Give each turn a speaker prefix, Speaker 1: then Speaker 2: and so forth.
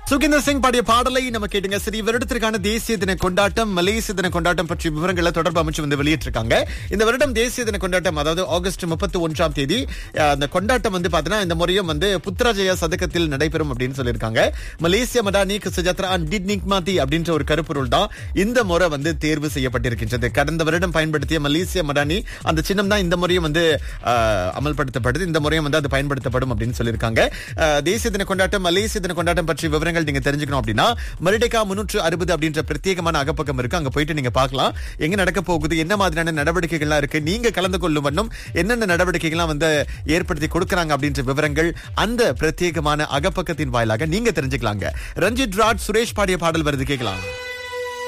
Speaker 1: சுகிந்தர் சிங் பாடிய பாடலை நம்ம கேட்டுங்க சரி வருடத்திற்கான தேசிய தின கொண்டாட்டம் மலேசிய தின கொண்டாட்டம் பற்றிய விவரங்களை தொடர்பு அமைச்சு வந்து வெளியிட்டிருக்காங்க இந்த வருடம் தேசிய தின கொண்டாட்டம் அதாவது ஆகஸ்ட் முப்பத்தி ஒன்றாம் தேதி அஹ், அந்த கொண்டாட்டம் வந்து பாத்தீங்கன்னா இந்த முறையும் வந்து புத்ராஜயா சதகத்தில் நடைபெறும் அப்படின்னு சொல்லியிருக்காங்க மலேசிய மடானி சுஜாத்ரா டிட் நிக்மாதி அப்படின்ற ஒரு கருப்பொருள் தான் இந்த முறை வந்து தேர்வு செய்யப்பட்டிருக்கின்றது கடந்த வருடம் பயன்படுத்திய மலேசிய மடானி அந்த சின்னம் தான் இந்த முறையும் வந்து அஹ், அமல்படுத்தப்படுது இந்த முறையும் வந்து அது பயன்படுத்தப்படும் அப்படின்னு சொல்லியிருக்காங்க அஹ், தேசிய தின கொண்டாட்டம் மலேசிய தின கொண்டாட்டம் பற்றிய விவரங்கள் நீங்க தெரிஞ்சுக்கணும் அப்படின்னா மரிடேகா முன்னூற்று அறுபது அப்படின்ற பிரத்யேகமான அகப்பக்கம் இருக்கு அங்க போயிட்டு நீங்க பார்க்கலாம் எங்க நடக்க போகுது என்ன மாதிரியான நடவடிக்கைகள்லாம் இருக்கு நீங்க கலந்து கொள்ளும் வண்ணம் என்னென்ன நடவடிக்கைகள்லாம் வந்து ஏற்படுத்தி கொடுக்கறாங்க அப்படின்ற விவரங்கள் அந்த பிரத்யேகமான அகப்பக்கத்தின் வாயிலாக நீங்க தெரிஞ்சுக்கலாங்க ரஞ்சித் ராஜ் சுரேஷ் பாடிய பாடல் வருது கேட்கலாம்